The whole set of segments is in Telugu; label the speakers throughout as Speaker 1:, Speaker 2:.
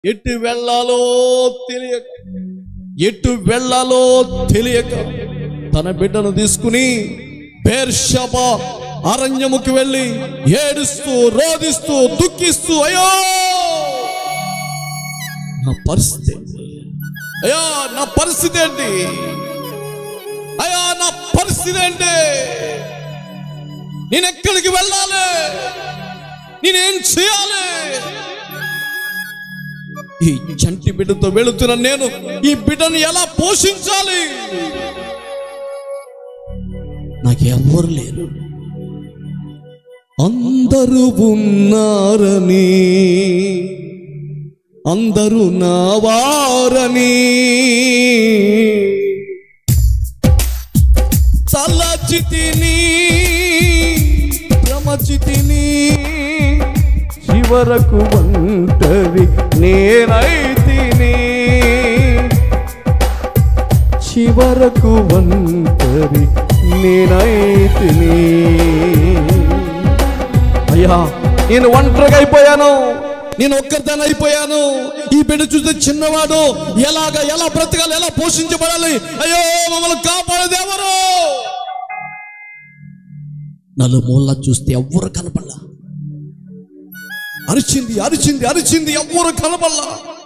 Speaker 1: ఎటు వెళ్ళాలో తెలియక ఎటు వెళ్ళాలో తెలియక తన బిడ్డను తీసుకుని బేర్షబా అరణ్యముకి వెళ్ళి ఏడుస్తూ రోదిస్తూ దుఃఖిస్తూ అయ్యో నా పరిస్థితి ఏంటి? అయ్యో నా పరిస్థితి ఏంటి అయ్యా నా పరిస్థితి ఏంటి నేను ఎక్కడికి వెళ్ళాలి నేనేం చేయాలి ఈ చంటి బిడ్డతో వెళుతున్న నేను ఈ బిడ్డను ఎలా పోషించాలి నాకు ఎవరు లేరు అందరూ ఉన్నారని అందరూ నా వారని చల్లచితిని భ్రమచితిని చివరకు ఒంటరి నేనైతిని చివరకు ఒంటరి నేనైతిని అయ్యా నేను ఒంటరిగా అయిపోయాను నేను ఒక్కరిదాన్ని అయిపోయాను ఈ బిడ్డ చూస్తే చిన్నవాడు ఎలాగ ఎలా బ్రతకాలి ఎలా పోషించబడాలి అయ్యో మమ్మల్ని కాపాడేది ఎవరు నలుమూల చూస్తే ఎవ్వరు కనపడలా అరిచింది అరిచింది అరిచింది ఎవ్వరు కనపడలా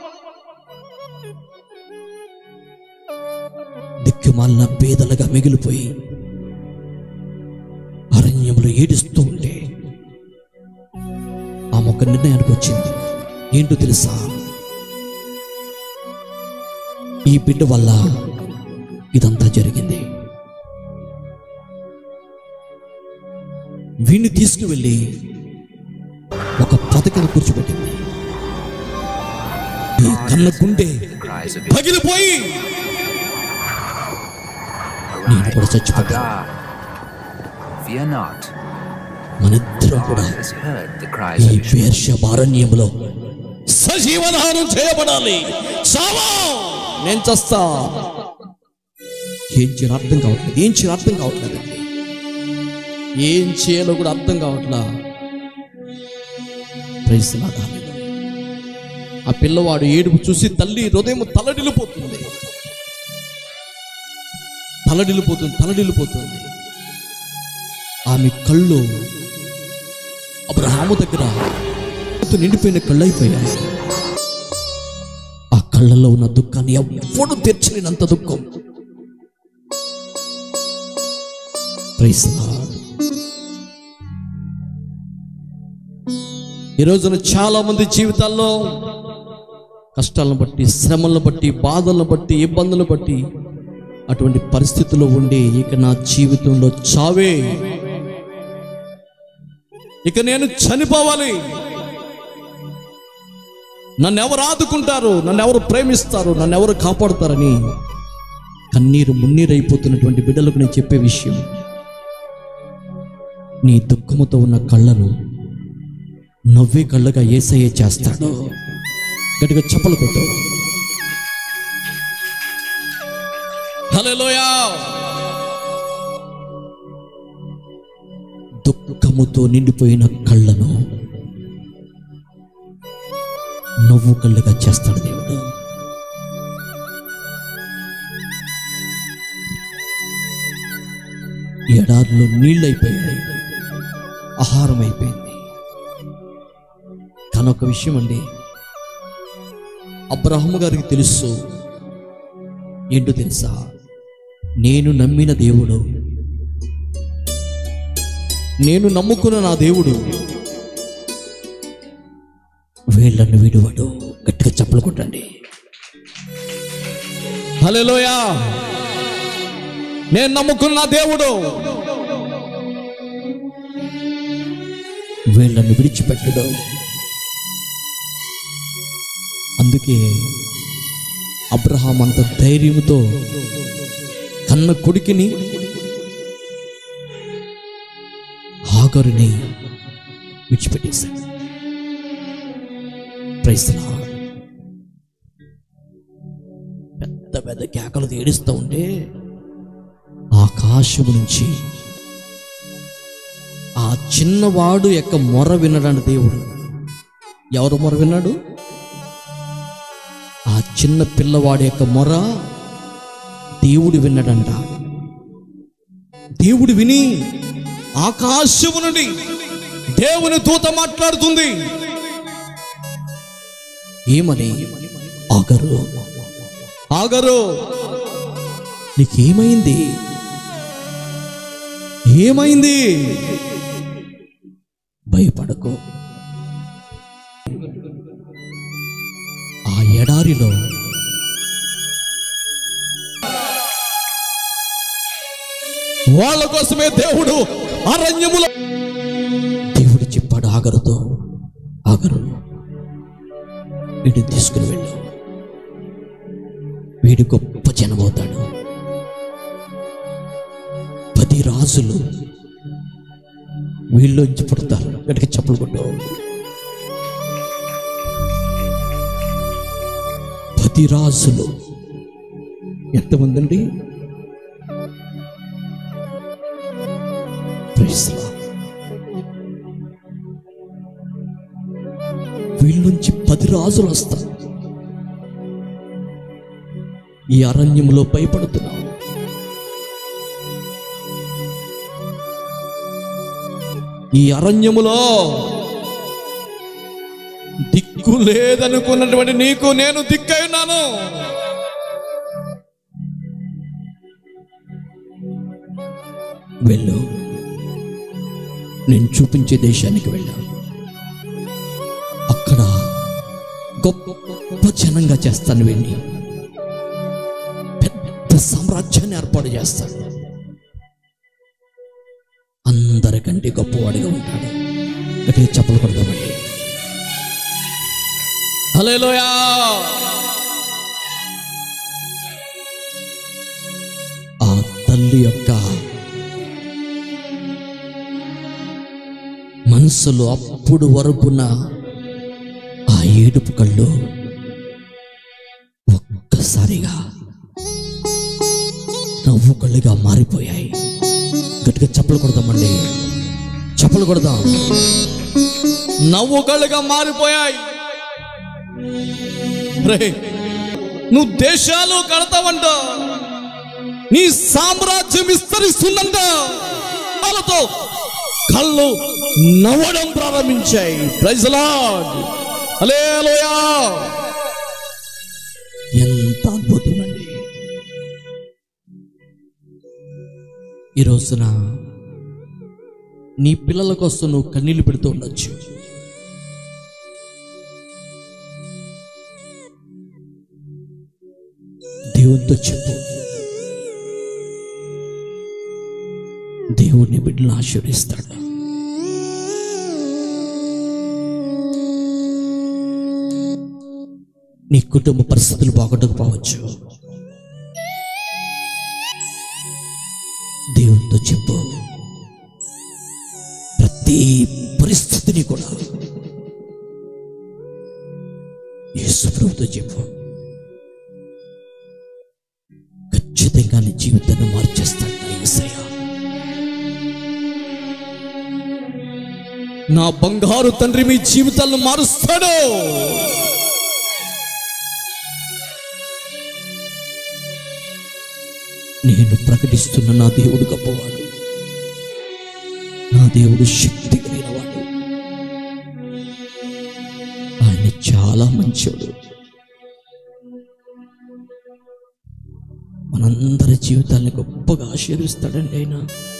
Speaker 1: దిక్కుమాలిన పేదలుగా మిగిలిపోయి అరణ్యంలో ఏడుస్తూ ఉంటే ఆమె ఒక నిర్ణయానికి వచ్చింది ఏంటో తెలుసా ఈ బిడ్డ వల్ల ఇదంతా జరిగింది వీణ్ణి తీసుకువెళ్ళి ఒక పథకం కూర్చోబెట్టింది ఈ కన్న గుండె
Speaker 2: cries of
Speaker 1: పగిలిపోయి నేను కూడా చచ్చిపోతాను
Speaker 2: Hagar. Fear not,
Speaker 1: మనిద్దరం కూడా
Speaker 2: God has heard the cries
Speaker 1: ఈ
Speaker 2: of Ishmael.
Speaker 1: వేర్షభారణ్యంలో సజీవనానం చేయబడాలి చావా నేను చస్తా ఏం చేయాలో అర్థం కావట్లేదు ఏం చేయాలో అర్థం కావట్లేదు ఏం చేయాలో కూడా అర్థం కావట్లా ప్రైజ్ ది లార్డ్. హల్లెలూయా. ఆ పిల్లవాడు ఏడుపు చూసి తల్లి హృదయం తలడిల్లిపోతుంది తలడిల్లిపోతుంది తలడిల్లిపోతుంది ఆమె కళ్ళు అబ్రహాము దగ్గర నిండిపోయిన కళ్ళు అయిపోయాయి ఆ కళ్ళలో ఉన్న దుఃఖాన్ని ఎవ్వడు తీర్చలేనంత దుఃఖం Praise the Lord. ఈ రోజున చాలా మంది జీవితాల్లో కష్టాలను బట్టి శ్రమలను బట్టి బాధలను బట్టి ఇబ్బందులను బట్టి అటువంటి పరిస్థితుల్లో ఉండి ఇక నా జీవితంలో చావే ఇక నేను చనిపోవాలి నన్ను ఎవరు ఆదుకుంటారు నన్ను ఎవరు ప్రేమిస్తారు నన్ను ఎవరు కాపాడుతారని కన్నీరు మున్నీరైపోతున్నటువంటి బిడ్డలకు నేను చెప్పే విషయం నీ దుఃఖముతో ఉన్న కళ్ళను నవ్వే కళ్ళగా ఏసయ్యే చేస్తాడు గట్టిగా చెప్పలు కొట్టు హల్లెలూయా దుఃఖముతో నిండిపోయిన కళ్ళను నవ్వు కళ్ళుగా చేస్తాడు దేవుడు ఎడారిలో నీళ్ళు అయిపోయాయి ఆహారం అయిపోయింది కానీ ఒక విషయం అండి అబ్రహము గారికి తెలుసు ఏంటో తెలుసా నేను నమ్మిన దేవుడు నేను నమ్ముకున్న నా దేవుడు వీళ్ళను విడువడు గట్టిగా చప్పలు కొట్టండి హలోయా నేను నమ్ముకున్న నా దేవుడు వీళ్ళను విడిచిపెట్టడు అందుకే అబ్రహాం అంత ధైర్యంతో కన్న కొడుకుని హాగరుని విడిచిపెట్టేశాడు ప్రైస్ ది లార్డ్. పెద్ద పెద్ద కేకలు ఏడుస్తూ ఉంటే ఆకాశము నుంచి ఆ చిన్నవాడు యొక్క మొర వినడాన్ని దేవుడు ఎవరు మొర విన్నాడు చిన్న పిల్లవాడి యొక్క మొర దేవుడు విన్నాడంట దేవుడు విని ఆకాశము నుండి దేవుని దూత మాట్లాడుతుంది ఏమని ఆగరు ఆగరు నీకేమైంది ఏమైంది భయపడకు ఆ ఎడారిలో వాళ్ళ కోసమే దేవుడు అరణ్యములో దేవుడు చెప్పాడు ఆగరుతో ఆగరు వీడిని తీసుకుని వెళ్ళు వీడు గొప్ప జనమవుతాడు పది రాజులు వీళ్ళలోంచి పుడతారు గట్టిగా చెప్పులు కొట్టు పది రాజులు ఎంతమంది అండి Praise the Lord. వీళ్ళ నుంచి పది రాజులు వస్తారు ఈ అరణ్యంలో భయపడుతున్నావు ఈ అరణ్యములో దిక్కు లేదనుకున్నటువంటి నీకు నేను దిక్కై ఉన్నాను వెళ్ళు నేను చూపించే దేశానికి వెళ్ళాను అక్కడ గొప్ప జనంగా చేస్తాను వెళ్ళి పెద్ద సామ్రాజ్యాన్ని ఏర్పాటు చేస్తాను అందరికంటే గొప్పవాడిగా ఉంటాడు గట్టిగా చెప్పలు కొడదామండి హలోయా ఆ తల్లి యొక్క మనసులో అప్పుడు వరకున్న ఆ ఏడుపు కళ్ళు ఒక్కసారిగా నవ్వు కళ్ళుగా మారిపోయాయి గట్టిగా చెప్పలు కొడదామండి చెప్పలు కొడదాం నవ్వు కళ్ళుగా మారిపోయాయి రే నువ్వు దేశాలు కడతావంట నీ సామ్రాజ్యం విస్తరిస్తుందంట వాళ్ళతో కళ్ళు నవ్వడం ప్రారంభించాయి ప్రైజలాడ్ హల్లెలూయా ఎంత అద్భుతమండి ఈ రోజున నీ పిల్లల కోసం నువ్వు కన్నీళ్లు పెడుతూ ఉండొచ్చు దేవునితో చెప్పు దేవుడిని బిడ్డలు ఆశీర్వదిస్తాడు నీ కుటుంబ పరిస్థితులు బాగుండకపోవచ్చు దేవునితో చెప్పు ప్రతి పరిస్థితిని కూడా యేసు ప్రభుతో చెప్పు ఖచ్చితంగా నీ జీవితాన్ని మార్చేస్తాడు నా యేసయ్య నా బంగారు తండ్రి మీ జీవితాలను మారుస్తాడు నేను ప్రకటిస్తున్న నా దేవుడు గొప్పవాడు నా దేవుడు శక్తి కలిగినవాడు ఆయన చాలా మంచోడు మనందరి జీవితాన్ని గొప్పగా ఆశీర్విస్తాడండి ఆయన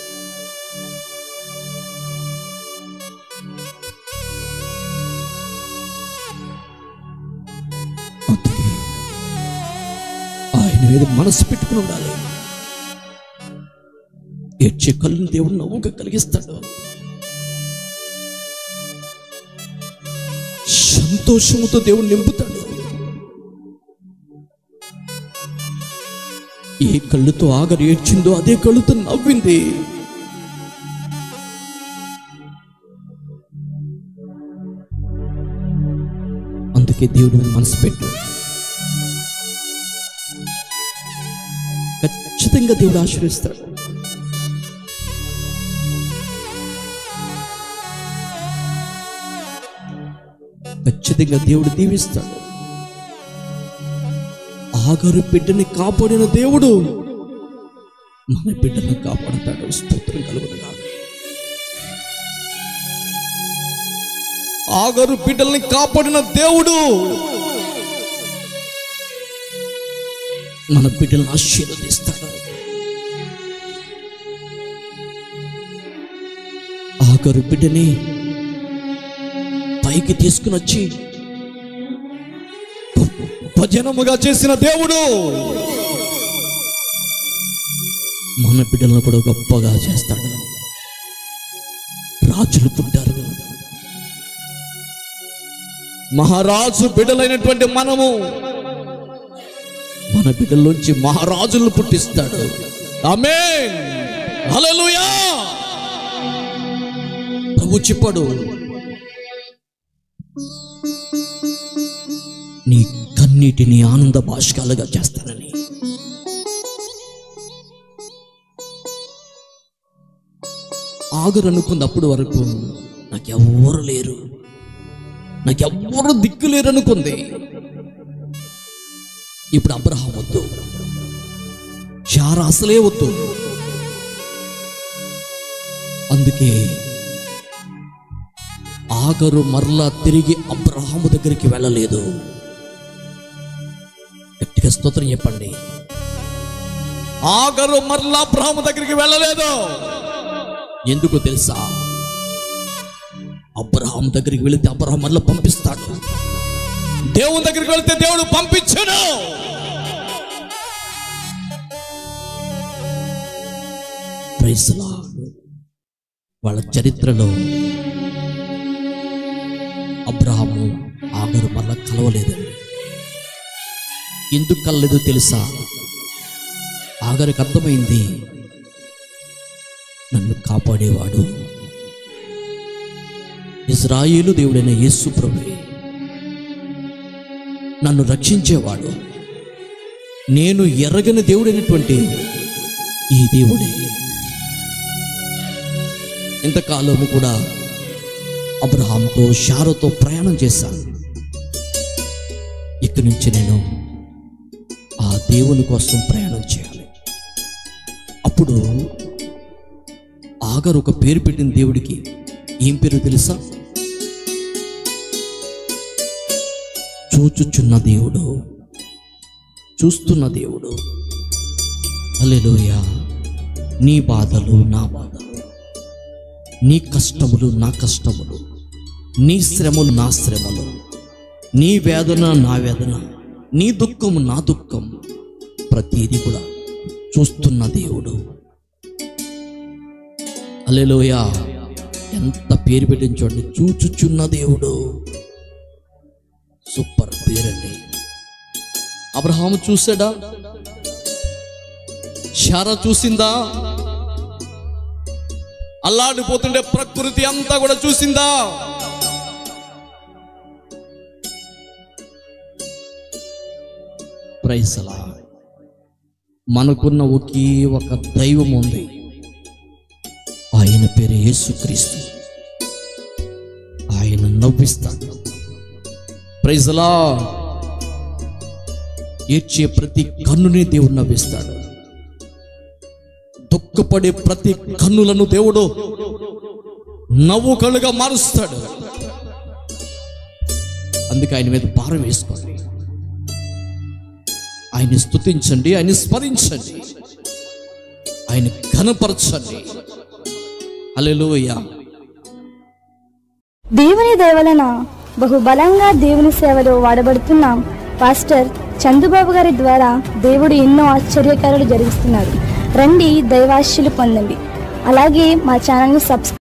Speaker 1: అందుకే ఆయన మీద మనసు పెట్టుకుని ఉండాలి ఏడ్చే కళ్ళని దేవుడు నవ్వుగా కలిగిస్తాడు సంతోషముతో దేవుడు నింపుతాడు ఏ కళ్ళుతో ఆగరు ఏడ్చిందో అదే కళ్ళుతో నవ్వింది అందుకే దేవుడు మీద మనసు పెట్టు ఖచ్చితంగా దేవుడు ఆశీర్వదిస్తాడు ఖచ్చితంగా దేవుడు దీవిస్తాడు ఆగరు బిడ్డని కాపాడిన దేవుడు మన బిడ్డను కాపాడతాడు స్తోత్రం కలుగునగా ఆగరు బిడ్డల్ని కాపాడిన దేవుడు మన బిడ్డలను ఆశీర్వదిస్తాడు ఆగరు బిడ్డని పైకి తీసుకుని వచ్చి భజనముగా చేసిన దేవుడు మన బిడ్డలను కూడా గొప్పగా చేస్తాడు రాజులు పుట్టారు మహారాజు బిడ్డలైనటువంటి మనము మన బిడ్డల్లోంచి మహారాజులను పుట్టిస్తాడు ఆమేన్ హల్లెలూయా ప్రభు చెప్పాడు నీ కన్నీటిని ఆనంద భాష్కాలుగా చేస్తానని ఆగురు అనుకుంది వరకు నాకెవ్వరు లేరు నాకెవ్వరు దిక్కు లేరు అనుకుంది ఇప్పుడు అబ్రహం వద్దు శారా అసలే వద్దు అందుకే ఆగరు మరలా తిరిగి అబ్రహాము దగ్గరికి వెళ్ళలేదు గట్టిగా స్తోత్రం చెప్పండి ఆగరు మరలా అబ్రహాము దగ్గరికి వెళ్ళలేదు ఎందుకు తెలుసా అబ్రహాం దగ్గరికి వెళితే అబ్రహాం మరలా పంపిస్తాడు దేవుని దగ్గరికి వెళితే దేవుడు పంపించాడు Praise the Lord. వాళ్ళ చరిత్రలో అబ్రహాము ఆగరు మళ్ళా కలవలేదండి ఎందుకు కలలేదో తెలుసా ఆగరికి అర్థమైంది నన్ను కాపాడేవాడు ఇజ్రాయేలు దేవుడైన యేసు ప్రభువే నన్ను రక్షించేవాడు నేను ఎరగని దేవుడైనటువంటి ఈ దేవుడే ఇంతకాలము కూడా అబ్రహాంతో షారతో ప్రయాణం చేశాను ఇక్కడి నుంచి నేను ఆ దేవుని కోసం ప్రయాణం చేయాలి అప్పుడు ఆగరు ఒక పేరు పెట్టిన దేవుడికి ఏం పేరు తెలుసా చూచుచున్న దేవుడు చూస్తున్న దేవుడు హల్లెలూయా నీ బాధలు నా బాధలు నీ కష్టములు నా కష్టములు నీ శ్రమలు నా శ్రమలు నీ వేదన నా వేదన నీ దుఃఖము నా దుఃఖం ప్రతిదీ కూడా చూస్తున్న దేవుడు అలెలోయ ఎంత పేరు పెట్టింది చూడండి చూచుచున్న దేవుడు సూపర్ పేరండి అబ్రహాము చూసాడా శారా చూసిందా అల్లాడిపోతుండే ప్రకృతి అంతా కూడా చూసిందా ప్రైసలా మనకున్న ఒకే ఒక దైవం ఉంది ఆయన పేరు యేసుక్రీస్తు ఆయన నవ్విస్తాడు ప్రైజలా ఏడ్చే ప్రతి కన్నుని దేవుడు నవ్విస్తాడు దుఃఖపడే ప్రతి కన్నులను దేవుడు నవ్వు కళ్ళుగా మారుస్తాడు అందుకే ఆయన మీద భారం వేసుకోండి ఆయన్ని స్తుతించండి ఆయన్ని స్మరించండి ఆయన ఘనపరచండి అలెలుయా
Speaker 3: దేవుని దయవలన బహుబలంగా దేవుని సేవలో వాడబడుతున్నాం పాస్టర్ చందుబాబు గారి ద్వారా దేవుడు ఎన్నో ఆశ్చర్యకారులు జరిగిస్తున్నారు రండి దైవాశ్యులు పొందండి అలాగే మా ఛానల్ని సబ్స్క్రైబ్